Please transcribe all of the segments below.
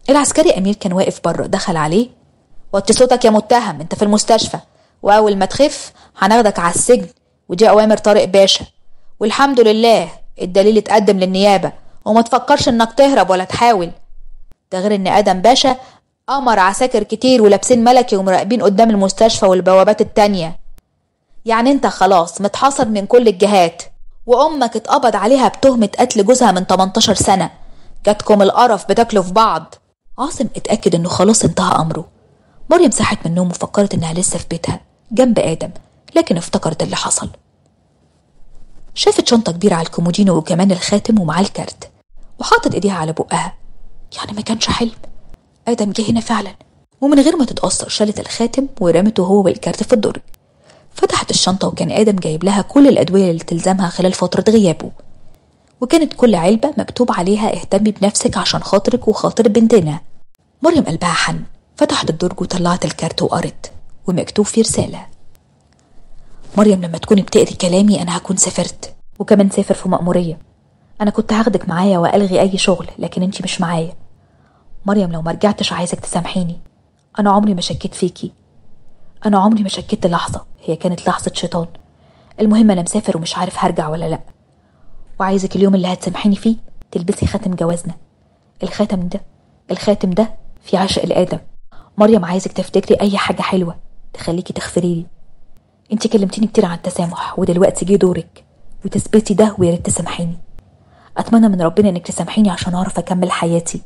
العسكري أمير كان واقف بره دخل عليه وطي صوتك يا متهم انت في المستشفى وأول ما تخف هناخدك على السجن ودي أوامر طارق باشا والحمد لله الدليل اتقدم للنيابة وما تفكرش انك تهرب ولا تحاول ده غير ان ادم باشا امر عساكر كتير ولابسين ملكي ومراقبين قدام المستشفى والبوابات التانية يعني انت خلاص متحاصر من كل الجهات وامك اتقبض عليها بتهمة قتل جوزها من 18 سنة جاتكم القرف بتاكلوا في بعض عاصم اتأكد انه خلاص انتهى امره مريم صحت من النوم وفكرت انها لسه في بيتها جنب ادم لكن افتكرت اللي حصل شافت شنطة كبيرة على الكومودينو وكمان الخاتم ومعاه الكارت وحاطت ايديها على بقها يعني ما كانش حلم ادم جه هنا فعلا ومن غير ما تتأثر شالت الخاتم ورمته هو والكارت في الدرج فتحت الشنطة وكان آدم جايب لها كل الأدوية اللي تلزمها خلال فترة غيابه وكانت كل علبة مكتوب عليها اهتمي بنفسك عشان خاطرك وخاطر بنتنا مريم قلبها حن فتحت الدرج وطلعت الكارت وقرت ومكتوب فيه رسالة مريم لما تكوني بتقري كلامي أنا هكون سافرت وكمان سافر في مأمورية أنا كنت هاخدك معايا وألغي أي شغل لكن أنتي مش معايا مريم لو مرجعتش عايزك تسامحيني أنا عمري ما شكيت فيكي أنا عمري ما شكيت لحظة هي كانت لحظة شيطان المهم أنا مسافر ومش عارف هرجع ولا لأ وعايزك اليوم اللي هتسامحيني فيه تلبسي خاتم جوازنا الخاتم ده الخاتم ده في عشق الآدم مريم عايزك تفتكري أي حاجة حلوة تخليكي تغفري لي انت كلمتيني كتير عن التسامح ودلوقتي جه دورك وتثبتي ده ويا ريت تسامحيني اتمنى من ربنا انك تسامحيني عشان اعرف اكمل حياتي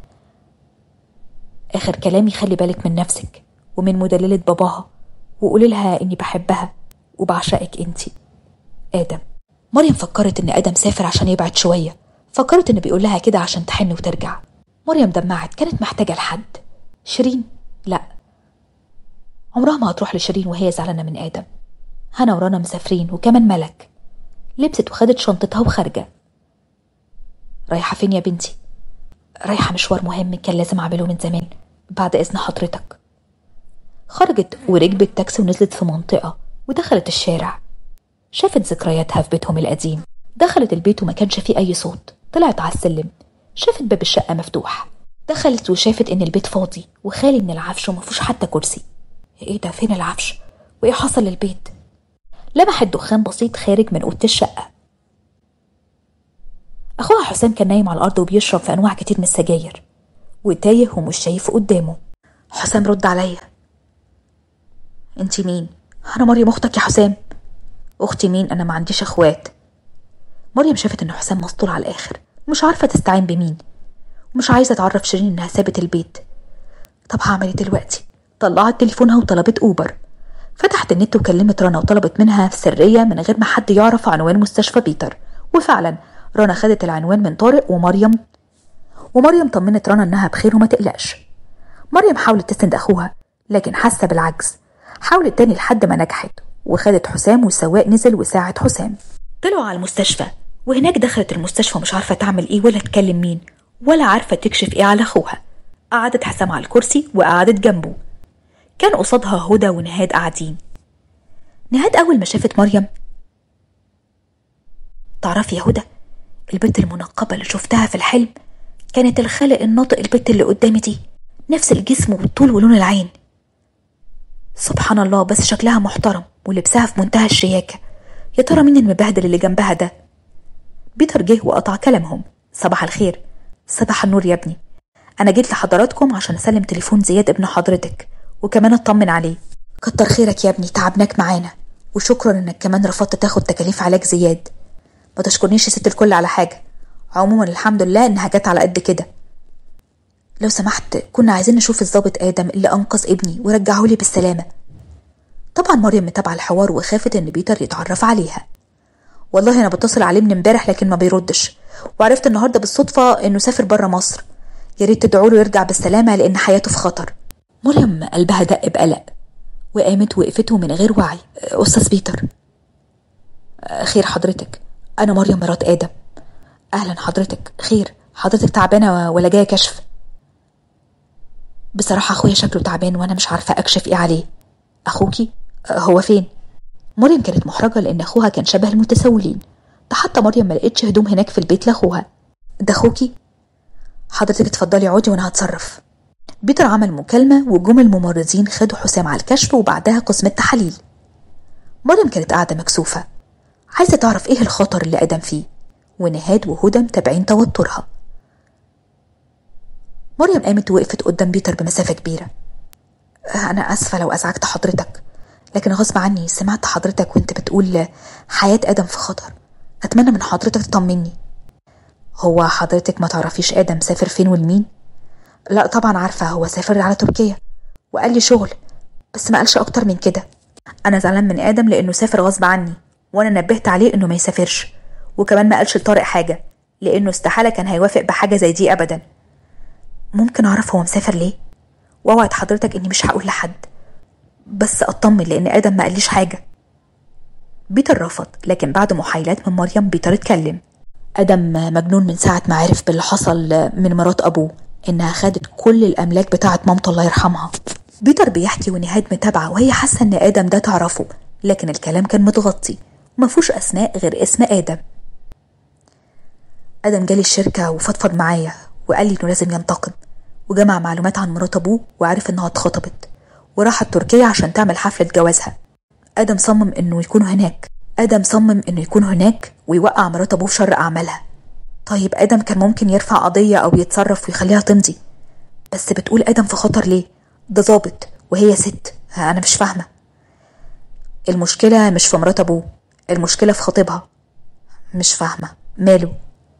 اخر كلامي خلي بالك من نفسك ومن مدللة باباها وقولي لها اني بحبها وبعشقك انتي ادم مريم فكرت ان ادم سافر عشان يبعد شويه فكرت انه بيقول لها كده عشان تحن وترجع مريم دمعت كانت محتاجه لحد شيرين لا عمرها ما هتروح لشيرين وهي زعلانه من ادم هنا ورانا مسافرين وكمان ملك لبست وخدت شنطتها وخارجه رايحه فين يا بنتي رايحه مشوار مهم كان لازم اعمله من زمان بعد اذن حضرتك خرجت وركبت تاكسي ونزلت في منطقه ودخلت الشارع شافت ذكرياتها في بيتهم القديم دخلت البيت وما كانش فيه أي صوت طلعت على السلم شافت باب الشقة مفتوح دخلت وشافت إن البيت فاضي وخالي من العفش ومفيهوش حتى كرسي إيه ده فين العفش وإيه حصل للبيت لمحت دخان بسيط خارج من أوضة الشقة أخوها حسام كان نايم على الأرض وبيشرب في أنواع كتير من السجاير وتايه ومش شايف قدامه حسام رد عليا انتي مين انا مريم اختك يا حسام اختي مين انا ما عنديش اخوات مريم شافت ان حسام مسطول على الاخر مش عارفه تستعين بمين ومش عايزه تعرف شيرين انها سابت البيت طب هعمل ايه دلوقتي طلعت تليفونها وطلبت اوبر فتحت النت وكلمت رنا وطلبت منها سرية من غير ما حد يعرف عنوان مستشفى بيتر وفعلا رنا خدت العنوان من طارق ومريم ومريم طمنت رنا انها بخير وما تقلقش مريم حاولت تسند اخوها لكن حاسه بالعجز حاولت تاني لحد ما نجحت وخدت حسام والسواق نزل وساعد حسام طلعوا على المستشفى وهناك دخلت المستشفى مش عارفة تعمل ايه ولا تكلم مين ولا عارفة تكشف ايه على اخوها قعدت حسام على الكرسي وقعدت جنبه كان قصادها هدى ونهاد قاعدين نهاد أول ما شافت مريم تعرفي يا هدى البنت المنقبة اللي شفتها في الحلم كانت الخالق الناطق البنت اللي قدامي دي نفس الجسم والطول ولون العين سبحان الله بس شكلها محترم ولبسها في منتهى الشياكة يا ترى مين المبهدل اللي جنبها ده بيتر جه وقطع كلامهم صباح الخير صباح النور يا ابني أنا جيت لحضراتكم عشان أسلم تليفون زياد ابن حضرتك وكمان أطمن عليه كتر خيرك يا ابني تعبناك معانا وشكرا إنك كمان رفضت تاخد تكاليف علاج زياد ما تشكرنيش يا ست الكل على حاجة عموما الحمد لله إنها جت على قد كده لو سمحت كنا عايزين نشوف الضابط آدم اللي أنقذ ابني ورجعه لي بالسلامة طبعا مريم متابعة الحوار وخافت إن بيتر يتعرف عليها والله أنا بتصل عليه من امبارح لكن ما بيردش وعرفت النهاردة بالصدفة إنه سافر برا مصر يا ريت تدعوا له يرجع بالسلامة لأن حياته في خطر مريم قلبها دق بقلق وقامت وقفته من غير وعي أستاذ بيتر خير حضرتك أنا مريم مرات آدم أهلا حضرتك خير حضرتك تعبانة ولا جاية كشف بصراحة أخويا شكله تعبان وأنا مش عارفة أكشف إيه عليه أخوكي هو فين مريم كانت محرجة لأن أخوها كان شبه المتسولين ده حتى مريم ما لقيتش هدوم هناك في البيت لأخوها ده أخوكي حضرتك اتفضلي اقعدي وانا هتصرف بيتر عمل مكالمة وجم الممرضين خدوا حسام على الكشف وبعدها قسم التحاليل مريم كانت قاعدة مكسوفة عايزة تعرف ايه الخطر اللي آدم فيه ونهاد وهدى متابعين توترها مريم قامت ووقفت قدام بيتر بمسافة كبيرة أنا آسفة لو أزعجت حضرتك لكن غصب عني سمعت حضرتك وانت بتقول حياة آدم في خطر أتمنى من حضرتك تطمني هو حضرتك ما تعرفيش آدم سافر فين والمين؟ لا طبعا عارفة هو سافر على تركيا وقال لي شغل بس ما قالش أكتر من كده أنا زعلان من آدم لأنه سافر غصب عني وأنا نبهت عليه إنه ما يسافرش وكمان ما قالش لطارق حاجة لأنه استحالة كان هيوافق بحاجة زي دي أبدا ممكن أعرف هو مسافر ليه؟ وأوعد حضرتك إني مش هقول لحد بس أطمن لأن آدم ما قاليش حاجة بيتر رفض لكن بعد محايلات من مريم بيتر اتكلم آدم مجنون من ساعة ما عرف باللي حصل من مرات أبوه إنها خدت كل الأملاك بتاعة مامته الله يرحمها بيتر بيحكي ونهاد متابعة وهي حاسة إن آدم ده تعرفه لكن الكلام كان متغطي ومفهوش أسماء غير اسم آدم آدم جالي الشركة وفضفض معايا وقال لي إنه لازم ينتقم وجمع معلومات عن مرات أبوه وعرف إنها اتخطبت وراحت تركيا عشان تعمل حفلة جوازها آدم صمم إنه يكون هناك آدم صمم إنه يكون هناك ويوقع مرات أبوه في شر أعمالها طيب آدم كان ممكن يرفع قضية أو يتصرف ويخليها تمضي بس بتقول آدم في خطر ليه؟ ده ظابط وهي ست أنا مش فاهمة المشكلة مش في مرات أبوه المشكلة في خطيبها مش فاهمة ماله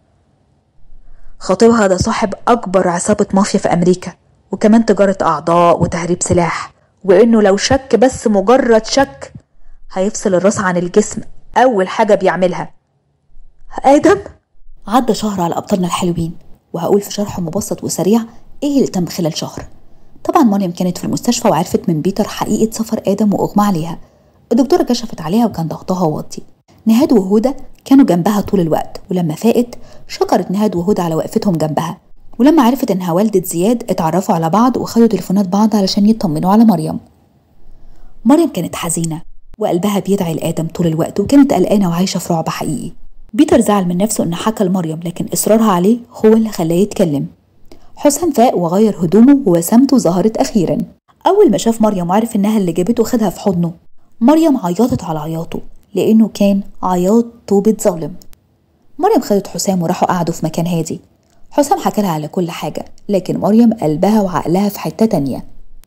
خطيبها ده صاحب أكبر عصابة مافيا في أمريكا وكمان تجارة أعضاء وتهريب سلاح وإنه لو شك بس مجرد شك هيفصل الراس عن الجسم أول حاجة بيعملها آدم عدى شهر على أبطالنا الحلوين وهقول في شرح مبسط وسريع إيه اللي تم خلال شهر طبعا مريم كانت في المستشفى وعرفت من بيتر حقيقة سفر آدم وأغمى عليها الدكتورة كشفت عليها وكان ضغطها واطي نهاد وهدى كانوا جنبها طول الوقت ولما فاقت شكرت نهاد وهدى على وقفتهم جنبها ولما عرفت انها والدة زياد اتعرفوا على بعض وخدوا تليفونات بعض علشان يطمنوا على مريم مريم كانت حزينة وقلبها بيدعي لآدم طول الوقت وكانت قلقانة وعايشة في رعب حقيقي بيتر زعل من نفسه إنه حكى لمريم لكن إصرارها عليه هو اللي خلاه يتكلم حسام فاق وغير هدومه ووسامته ظهرت أخيرا أول ما شاف مريم وعرف إنها اللي جابته خدها في حضنه مريم عيطت على عياطه لأنه كان عياط توبة ظالم مريم خدت حسام وراحوا قعدوا في مكان هادي حسام حكى لها على كل حاجة لكن مريم قلبها وعقلها في حتة تانية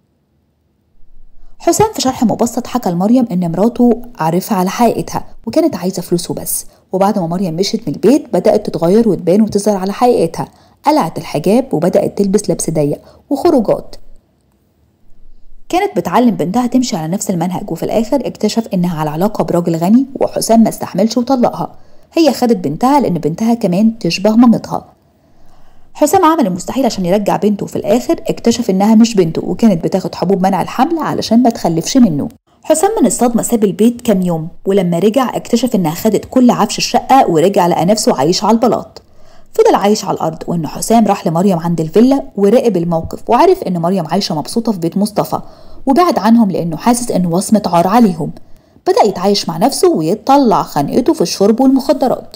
حسام في شرح مبسط حكى لمريم إن مراته عارفة على حقيقتها وكانت عايزة فلوسه بس وبعد ما مريم مشيت من البيت بدأت تتغير وتبان وتظهر على حقيقتها قلعت الحجاب وبدأت تلبس لبس ضيق وخروجات كانت بتعلم بنتها تمشي على نفس المنهج وفي الآخر اكتشف إنها على علاقة براجل غني وحسام ما استحملش وطلقها هي خدت بنتها لأن بنتها كمان تشبه مامتها حسام عمل المستحيل عشان يرجع بنته وفي الآخر اكتشف إنها مش بنته وكانت بتاخد حبوب منع الحمل علشان ما تخلفش منه حسام من الصدمة ساب البيت كام يوم ولما رجع اكتشف إنها خدت كل عفش الشقة ورجع لقى نفسه عايش على البلاط فضل عايش على الأرض وإن حسام راح لمريم عند الفيلا وراقب الموقف وعرف إن مريم عايشة مبسوطة في بيت مصطفى وبعد عنهم لأنه حاسس إنه وصمة عار عليهم بدأ يتعايش مع نفسه ويطلع خنقته في الشرب والمخدرات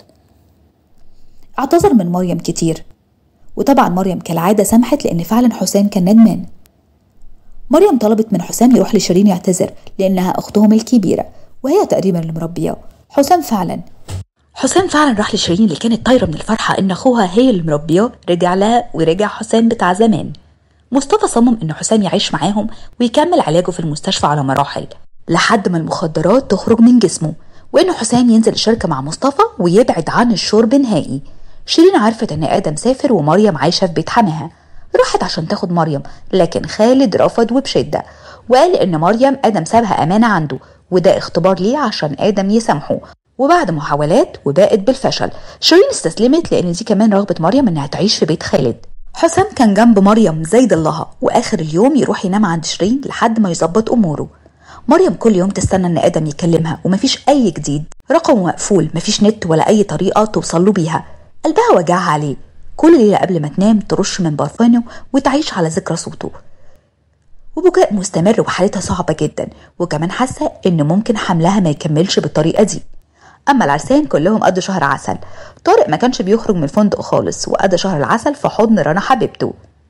اعتذر من مريم كتير وطبعا مريم كالعادة سمحت لأن فعلا حسام كان ندمان مريم طلبت من حسام يروح لشيرين يعتذر لأنها أختهم الكبيرة وهي تقريبا اللي مربياه حسام فعلا حسام فعلا راح لشيرين اللي كانت طايرة من الفرحة إن أخوها هي اللي مربياه رجع لها ورجع حسام بتاع زمان مصطفى صمم إن حسام يعيش معاهم ويكمل علاجه في المستشفى على مراحل لحد ما المخدرات تخرج من جسمه وإن حسام ينزل الشركة مع مصطفى ويبعد عن الشرب نهائي شيرين عرفت إن آدم سافر ومريم عايشة في بيت حماها راحت عشان تاخد مريم لكن خالد رفض وبشدة وقال إن مريم آدم سابها أمانة عنده وده اختبار ليه عشان آدم يسامحه وبعد محاولات وباءت بالفشل شيرين استسلمت لأن دي كمان رغبة مريم إنها تعيش في بيت خالد حسام كان جنب مريم زي ضلها وآخر اليوم يروح ينام عند شيرين لحد ما يظبط أموره مريم كل يوم تستنى ان ادم يكلمها ومفيش اي جديد رقمه مقفول مفيش نت ولا اي طريقه توصل له بيها قلبها وجعها عليه كل ليله قبل ما تنام ترش من برفانه وتعيش على ذكرى صوته وبكاء مستمر وحالتها صعبة جدا وكمان حاسة إن ممكن حملها ما يكملش بالطريقة دي أما العرسان كلهم قضوا شهر عسل طارق ما كانش بيخرج من الفندق خالص وقضى شهر العسل في حضن رنا حبيبته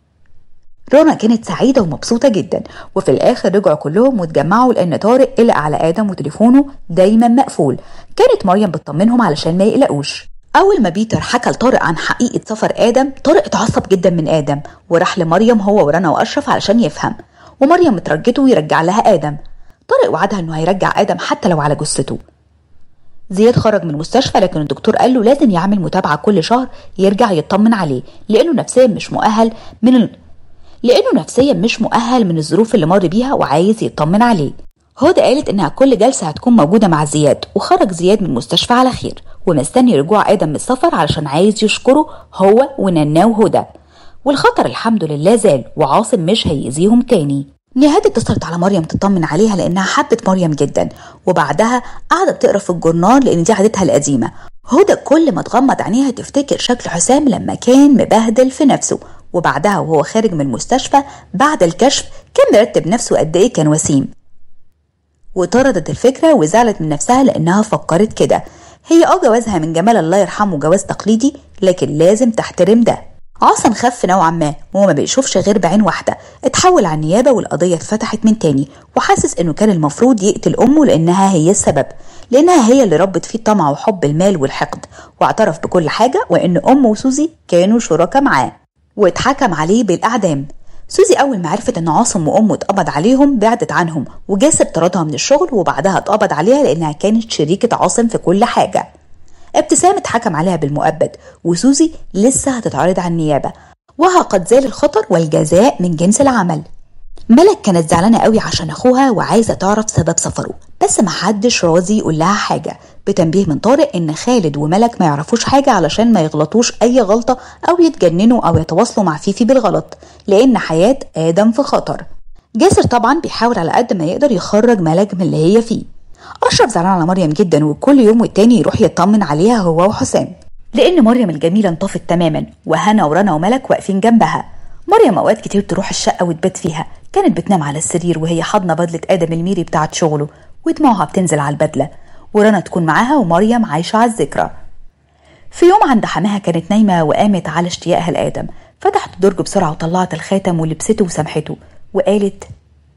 رنا كانت سعيدة ومبسوطة جدا وفي الآخر رجعوا كلهم واتجمعوا لأن طارق قلق على آدم وتليفونه دايما مقفول كانت مريم بتطمنهم علشان ما يقلقوش أول ما بيتر حكى لطارق عن حقيقة سفر آدم طارق اتعصب جدا من آدم وراح لمريم هو ورنا وأشرف علشان يفهم ومريم اترجته ويرجع لها آدم طارق وعدها إنه هيرجع آدم حتى لو على جثته زياد خرج من المستشفى لكن الدكتور قال له لازم يعمل متابعة كل شهر يرجع يطمن عليه لأنه نفسيا مش مؤهل من ال... لأنه نفسيا مش مؤهل من الظروف اللي مر بيها وعايز يطمن عليه هدى قالت إنها كل جلسة هتكون موجودة مع زياد وخرج زياد من المستشفى على خير ومستني رجوع آدم من السفر علشان عايز يشكره هو وننا وهدى والخطر الحمد لله زال وعاصم مش هيأذيهم تاني نهاد اتصلت على مريم تطمن عليها لانها حبت مريم جدا وبعدها قعدت تقرا في الجورنال لان دي عادتها القديمه هدى كل ما تغمض عينيها تفتكر شكل حسام لما كان مبهدل في نفسه وبعدها وهو خارج من المستشفى بعد الكشف كان مرتب نفسه قد ايه كان وسيم وطردت الفكره وزعلت من نفسها لانها فكرت كده هي اه جوازها من جمال الله يرحمه جواز تقليدي لكن لازم تحترم ده عاصم خف نوعا ما وما بيشوفش غير بعين واحدة اتحول على النيابة والقضية اتفتحت من تاني وحاسس انه كان المفروض يقتل امه لانها هي السبب لانها هي اللي ربت فيه الطمع وحب المال والحقد واعترف بكل حاجة وان امه وسوزي كانوا شركاء معاه واتحكم عليه بالاعدام سوزي اول ما عرفت ان عاصم وامه اتقبض عليهم بعدت عنهم وجاسر طردها من الشغل وبعدها اتقبض عليها لانها كانت شريكة عاصم في كل حاجة ابتسام اتحكم عليها بالمؤبد وسوزي لسه هتتعرض على النيابة وها قد زال الخطر والجزاء من جنس العمل ملك كانت زعلانة قوي عشان أخوها وعايزة تعرف سبب سفره بس محدش راضي يقول لها حاجة بتنبيه من طارق إن خالد وملك ما يعرفوش حاجة علشان ما يغلطوش أي غلطة أو يتجننوا أو يتواصلوا مع فيفي بالغلط لأن حياة آدم في خطر جاسر طبعا بيحاول على قد ما يقدر يخرج ملك من اللي هي فيه أشرف زعلان على مريم جدا وكل يوم والتاني يروح يطمن عليها هو وحسام لأن مريم الجميلة انطفت تماما وهنا ورنا وملك واقفين جنبها مريم أوقات كتير تروح الشقة وتبات فيها كانت بتنام على السرير وهي حاضنة بدلة آدم الميري بتاعت شغله ودموعها بتنزل على البدلة ورنا تكون معاها ومريم عايشة على الذكرى في يوم عند حماها كانت نايمة وقامت على اشتياقها لآدم فتحت الدرج بسرعة وطلعت الخاتم ولبسته وسامحته وقالت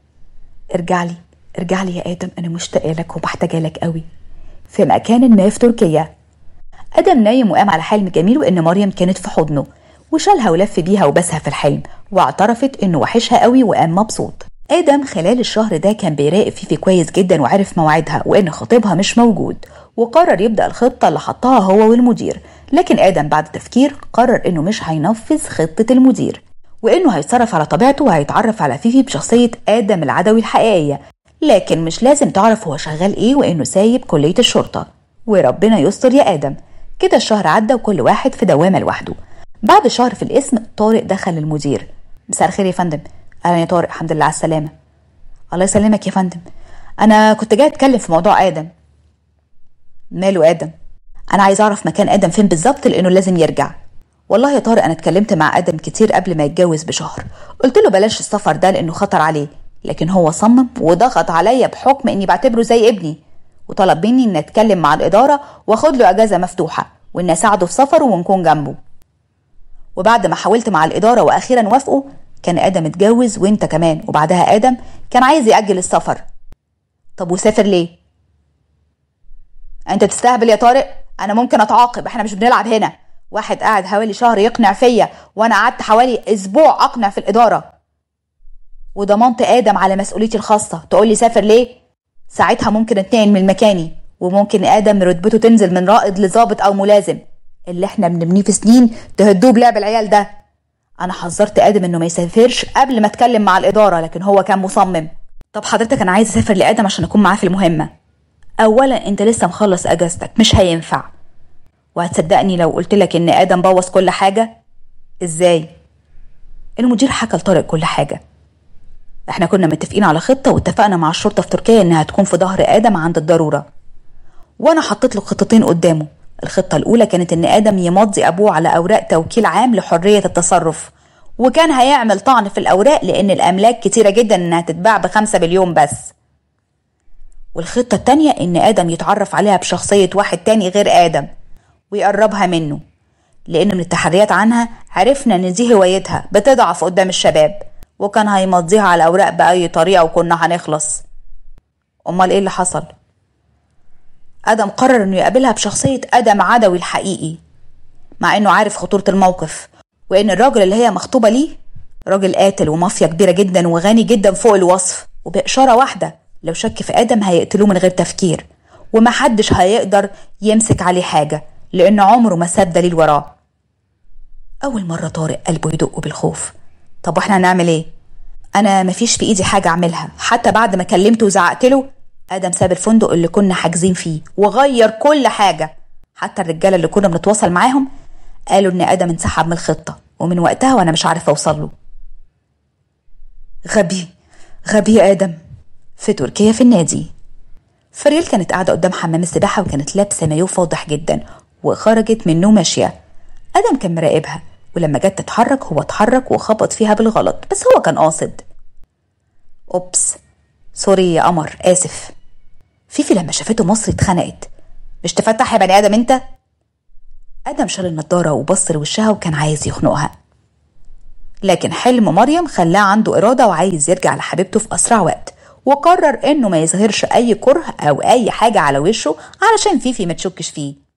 ارجع لي ارجع لي يا آدم أنا مشتاقة لك ومحتاجة لك قوي في مكان ما في تركيا آدم نايم وقام على حلم جميل وإن مريم كانت في حضنه وشالها ولف بيها وبسها في الحلم واعترفت إنه وحشها قوي وقام مبسوط آدم خلال الشهر ده كان بيراقب فيفي كويس جدا وعرف موعدها وإن خطيبها مش موجود وقرر يبدأ الخطة اللي حطها هو والمدير لكن آدم بعد تفكير قرر إنه مش هينفذ خطة المدير وإنه هيتصرف على طبيعته وهيتعرف على فيفي بشخصية آدم العدوي الحقيقية لكن مش لازم تعرف هو شغال إيه وإنه سايب كلية الشرطة وربنا يستر يا آدم كده الشهر عدى وكل واحد في دوامة لوحده بعد شهر في الاسم طارق دخل المدير مساء الخير يا فندم اهلا يا طارق الحمد لله على السلامه الله يسلمك يا فندم انا كنت جاي اتكلم في موضوع ادم ماله ادم انا عايز اعرف مكان ادم فين بالظبط لانه لازم يرجع والله يا طارق انا اتكلمت مع ادم كتير قبل ما يتجوز بشهر قلت له بلاش السفر ده لانه خطر عليه لكن هو صمم وضغط عليا بحكم اني بعتبره زي ابني وطلب مني ان اتكلم مع الاداره واخد له اجازه مفتوحه وان اساعده في سفره ونكون جنبه وبعد ما حاولت مع الاداره واخيرا وافقوا كان ادم اتجوز وانت كمان وبعدها ادم كان عايز ياجل السفر طب وسافر ليه انت بتستهبل يا طارق انا ممكن اتعاقب احنا مش بنلعب هنا واحد قاعد حوالي شهر يقنع فيا وانا قعدت حوالي اسبوع اقنع في الاداره وضمنت ادم على مسؤوليتي الخاصه تقول لي سافر ليه ساعتها ممكن اتنقل من مكاني وممكن ادم رتبته تنزل من رائد لظابط او ملازم اللي احنا بنبنيه في سنين تهدوه بلعب العيال ده انا حذرت ادم انه ما يسافرش قبل ما اتكلم مع الاداره لكن هو كان مصمم طب حضرتك انا عايز اسافر لادم عشان اكون معاه في المهمه اولا انت لسه مخلص اجازتك مش هينفع وهتصدقني لو قلت لك ان ادم بوظ كل حاجه ازاي المدير حكى لطارق كل حاجه احنا كنا متفقين على خطه واتفقنا مع الشرطه في تركيا انها تكون في ظهر ادم عند الضروره وانا حطيت له خطتين قدامه الخطة الأولى كانت إن آدم يمضي أبوه على أوراق توكيل عام لحرية التصرف وكان هيعمل طعن في الأوراق لأن الأملاك كتيرة جدا إنها تتباع بخمسة مليون بس والخطة التانية إن آدم يتعرف عليها بشخصية واحد تاني غير آدم ويقربها منه لأن من التحريات عنها عرفنا إن دي هوايتها بتضعف قدام الشباب وكان هيمضيها على الأوراق بأي طريقة وكنا هنخلص أمال إيه اللي حصل؟ آدم قرر إنه يقابلها بشخصية آدم عدوي الحقيقي مع إنه عارف خطورة الموقف وإن الراجل اللي هي مخطوبة ليه راجل قاتل ومافيا كبيرة جدا وغني جدا فوق الوصف وبإشارة واحدة لو شك في آدم هيقتلوه من غير تفكير ومحدش هيقدر يمسك عليه حاجة لأن عمره ما ساب دليل وراه أول مرة طارق قلبه يدق بالخوف طب واحنا هنعمل ايه؟ أنا مفيش في إيدي حاجة أعملها حتى بعد ما كلمته وزعقت له آدم ساب الفندق اللي كنا حاجزين فيه وغير كل حاجة حتى الرجالة اللي كنا بنتواصل معاهم قالوا إن آدم انسحب من الخطة ومن وقتها وأنا مش عارفة أوصل له غبي غبي يا آدم في تركيا في النادي فريل كانت قاعدة قدام حمام السباحة وكانت لابسة مايو فاضح جدا وخرجت منه ماشية آدم كان مراقبها ولما جت تتحرك هو اتحرك وخبط فيها بالغلط بس هو كان قاصد أوبس سوري يا قمر آسف فيفي لما شافته مصري اتخنقت مش تفتح يا بني آدم أنت آدم شال النضارة وبص لوشها وكان عايز يخنقها لكن حلم مريم خلاه عنده إرادة وعايز يرجع لحبيبته في أسرع وقت وقرر إنه ما يظهرش أي كره أو أي حاجة على وشه علشان فيفي ما تشكش فيه